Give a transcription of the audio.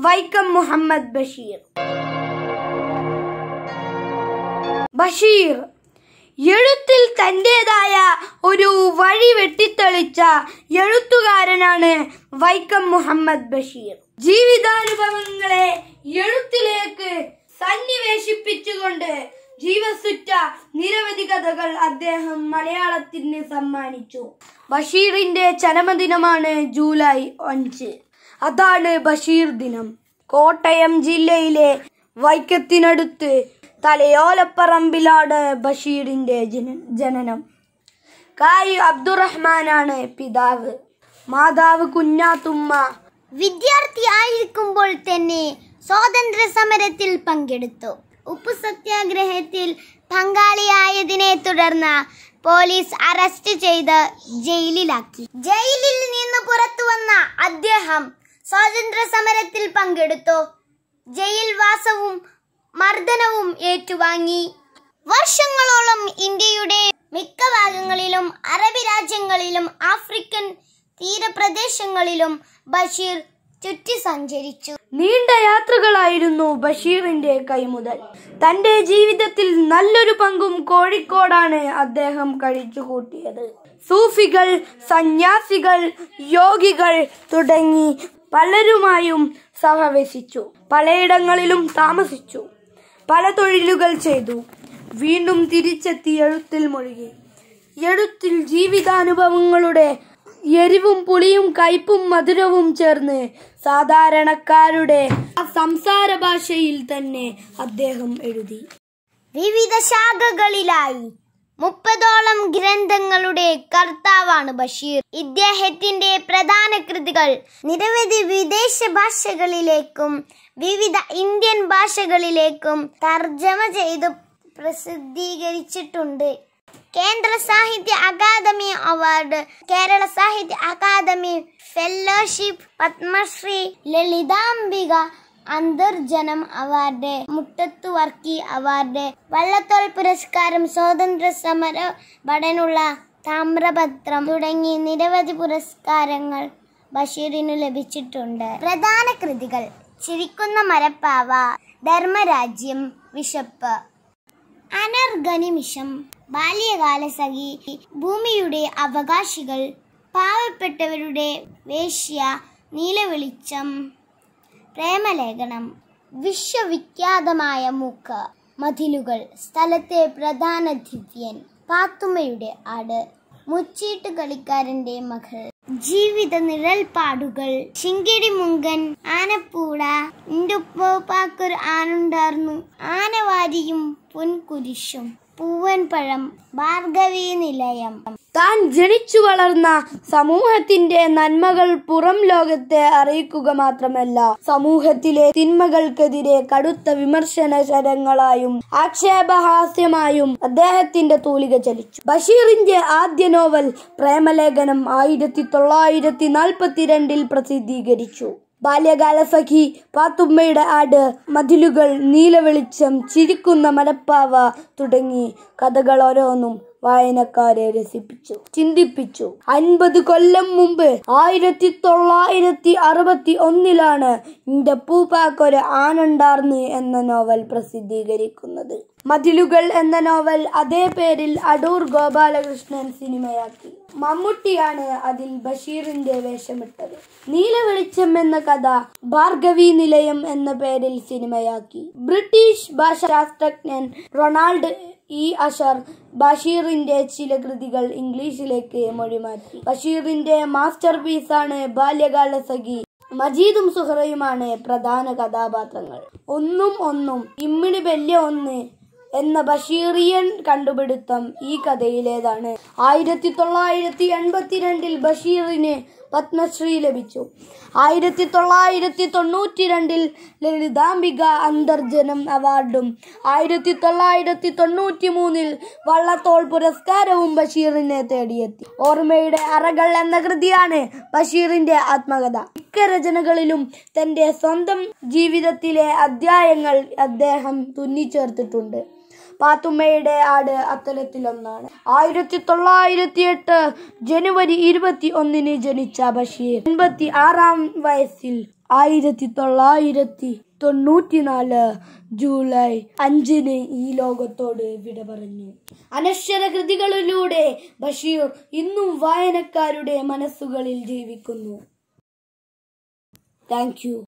വൈക്കം മുഹമ്മദ് ബഷീർ ബഷീർ എഴുത്തിൽ തന്റേതായ ഒരു വഴി വെട്ടിത്തെളിച്ച എഴുത്തുകാരനാണ് വൈക്കം മുഹമ്മദ് ബഷീർ ജീവിതാനുഭവങ്ങളെ എഴുത്തിലേക്ക് സന്നിവേശിപ്പിച്ചുകൊണ്ട് ജീവസുറ്റ നിരവധി കഥകൾ അദ്ദേഹം മലയാളത്തിന് സമ്മാനിച്ചു ബഷീറിന്റെ ജന്മദിനമാണ് ജൂലൈ അഞ്ച് അതാണ് ബഷീർ ദിനം കോട്ടയം ജില്ലയിലെ വൈക്കത്തിനടുത്ത് തലയോലപ്പറമ്പിലാണ് ബഷീറിന്റെ ജന- ജനനം കായി അബ്ദുറഹ്മാനാണ് പിതാവ് മാതാവ് കുഞ്ഞാത്തുമ്മ വിദ്യാർത്ഥിയായിരിക്കുമ്പോൾ തന്നെ സ്വാതന്ത്ര്യ സമരത്തിൽ പങ്കെടുത്തു ഉപ്പു സത്യാഗ്രഹത്തിൽ പങ്കാളിയായതിനെ തുടർന്ന് പോലീസ് അറസ്റ്റ് ചെയ്ത് ജയിലിലാക്കി ജയിലിൽ നിന്ന് പുറത്തു വന്ന അദ്ദേഹം സ്വാതന്ത്ര്യ സമരത്തിൽ പങ്കെടുത്തു ജയിൽവാസവും മർദ്ദനവും ഏറ്റുവാങ്ങി വർഷങ്ങളോളം ഇന്ത്യയുടെ മിക്ക ഭാഗങ്ങളിലും അറബി രാജ്യങ്ങളിലും ആഫ്രിക്കൻ തീരപ്രദേശങ്ങളിലും ബഷീർ ചുറ്റി സഞ്ചരിച്ചു നീണ്ട യാത്രകളായിരുന്നു ബഷീറിന്റെ കൈമുതൽ തന്റെ ജീവിതത്തിൽ നല്ലൊരു പങ്കും കോഴിക്കോടാണ് അദ്ദേഹം കഴിച്ചുകൂട്ടിയത് സൂഫികൾ സന്യാസികൾ യോഗികൾ തുടങ്ങി പലരുമായും സഹവസിച്ചു പലയിടങ്ങളിലും താമസിച്ചു പല തൊഴിലുകൾ ചെയ്തു വീണ്ടും തിരിച്ചെത്തി എഴുത്തിൽ മുഴുകി എഴുത്തിൽ ജീവിതാനുഭവങ്ങളുടെ എരിവും പുളിയും കയ്പും മധുരവും ചേർന്ന് സാധാരണക്കാരുടെ സംസാര ഭാഷയിൽ തന്നെ അദ്ദേഹം എഴുതി വിവിധ ശാഖകളിലായി മുപ്പതോളം ഗ്രന്ഥങ്ങളുടെ കർത്താവാണ് ബഷീർ ഇദ്ദേഹത്തിന്റെ പ്രധാന കൃതികൾ നിരവധി വിദേശ ഭാഷകളിലേക്കും വിവിധ ഇന്ത്യൻ ഭാഷകളിലേക്കും തർജ്ജമ ചെയ്ത് പ്രസിദ്ധീകരിച്ചിട്ടുണ്ട് കേന്ദ്ര സാഹിത്യ academy award Kerala Sahitya academy fellowship Padmashri Lalithambika Antharjanam award Muttathu Varkey award Vallathol പുരസ്കാരം സ്വാതന്ത്ര്യ സമര ഭടനുള്ള താമ്രപത്രം തുടങ്ങി നിരവധി പുരസ്കാരങ്ങൾ ബഷീറിനു ലഭിച്ചിട്ടുണ്ട് പ്രധാന കൃതികൾ ചിരിക്കുന്ന മരപ്പാവ ധർമ്മരാജ്യം വിശപ്പ് അനർഗനിമിഷം ബാല്യകാല സഖി ഭൂമിയുടെ അവകാശികൾ പാവപ്പെട്ടവരുടെ വേശ്യ നീലവെളിച്ചം പ്രേമലേഖനം വിശ്വവിഖ്യാതമായ മൂക്ക് മതിലുകൾ സ്ഥലത്തെ പ്രധാന ദിവ്യൻ പാത്തുമ്മയുടെ ആട് മുച്ചീട്ട് കളിക്കാരന്റെ മകൾ ജീവിത നിഴൽപ്പാടുകൾ ശിങ്കിടി മുങ്കൻ ആനപ്പൂട എന്റെ ഉപ്പാക്കൊരു ആനുണ്ടാർന്നു ആനവാരിയും പൊൻകുരിശും പൂവൻ പഴം ഭാർഗവീ നിലയം താൻ ജനിച്ചു വളർന്ന സമൂഹത്തിന്റെ നന്മകൾ പുറം ലോകത്തെ അറിയിക്കുക മാത്രമല്ല സമൂഹത്തിലെ തിന്മകൾക്കെതിരെ കടുത്ത വിമർശന ശരങ്ങളായും ആക്ഷേപഹാസ്യമായും അദ്ദേഹത്തിന്റെ തൂലിക ചലിച്ചു ബഷീറിന്റെ ആദ്യ നോവൽ പ്രേമലേഖനം ആയിരത്തി തൊള്ളായിരത്തി നാൽപ്പത്തിരണ്ടിൽ പ്രസിദ്ധീകരിച്ചു ബാല്യകാല സഖി പാത്തുമ്മയുടെ ആട് മതിലുകൾ നീലവെളിച്ചം ചിരിക്കുന്ന മലപ്പാവ തുടങ്ങി കഥകൾ ഓരോന്നും വായനക്കാരെ രസിപ്പിച്ചു ചിന്തിപ്പിച്ചു അൻപത് കൊല്ലം മുമ്പ് ആയിരത്തി തൊള്ളായിരത്തി അറുപത്തി ഒന്നിലാണ് എന്റെ പൂപ്പാക്കൊരു ആനണ്ടാർന്ന് എന്ന നോവൽ പ്രസിദ്ധീകരിക്കുന്നത് മതിലുകൾ എന്ന നോവൽ അതേ പേരിൽ അടൂർ ഗോപാലകൃഷ്ണൻ സിനിമയാക്കി മമ്മൂട്ടിയാണ് അതിൽ ബഷീറിന്റെ വേഷമിട്ടത് നീലവെളിച്ചം എന്ന കഥ ഭാർഗവി നിലയം എന്ന പേരിൽ സിനിമയാക്കി ബ്രിട്ടീഷ് ഭാഷാശാസ്ത്രജ്ഞൻ റൊണാൾഡ് ഇ അഷർ ബഷീറിന്റെ ചില കൃതികൾ ഇംഗ്ലീഷിലേക്ക് മൊഴിമാറ്റി ബഷീറിന്റെ മാസ്റ്റർ പീസാണ് ബാല്യകാല സഖി മജീദും സുഹറയുമാണ് പ്രധാന കഥാപാത്രങ്ങൾ ഒന്നും ഒന്നും ഇമ്മിണി വല്യ ഒന്ന് എന്ന ബഷീറിയൻ കണ്ടുപിടുത്തം ഈ കഥയിലേതാണ് ആയിരത്തി തൊള്ളായിരത്തി എൺപത്തിരണ്ടിൽ ബഷീറിന് പത്മശ്രീ ലഭിച്ചു ആയിരത്തി തൊള്ളായിരത്തി തൊണ്ണൂറ്റി രണ്ടിൽ ലളിതാംബിക അന്തർജനം അവാർഡും ആയിരത്തി തൊള്ളായിരത്തി തൊണ്ണൂറ്റി മൂന്നിൽ വള്ളത്തോൾ പുരസ്കാരവും ബഷീറിനെ തേടിയെത്തി ഓർമ്മയുടെ അറകൾ എന്ന കൃതിയാണ് ബഷീറിന്റെ ആത്മകഥ മിക്ക രചനകളിലും തന്റെ സ്വന്തം ജീവിതത്തിലെ അധ്യായങ്ങൾ അദ്ദേഹം തുന്നിച്ചേർത്തിട്ടുണ്ട് പാത്തുമ്മയുടെ ആട് അത്തരത്തിലൊന്നാണ് ആയിരത്തി തൊള്ളായിരത്തി എട്ട് ജനുവരി ഇരുപത്തി ഒന്നിന് ജനിച്ച ബഷീർ എൺപത്തി ആറാം വയസ്സിൽ ആയിരത്തി തൊള്ളായിരത്തി തൊണ്ണൂറ്റിനാല് ജൂലൈ അഞ്ചിന് ഈ ലോകത്തോട് വിട പറഞ്ഞു അനശ്വര കൃതികളിലൂടെ ബഷീർ ഇന്നും വായനക്കാരുടെ മനസ്സുകളിൽ ജീവിക്കുന്നു താങ്ക് യു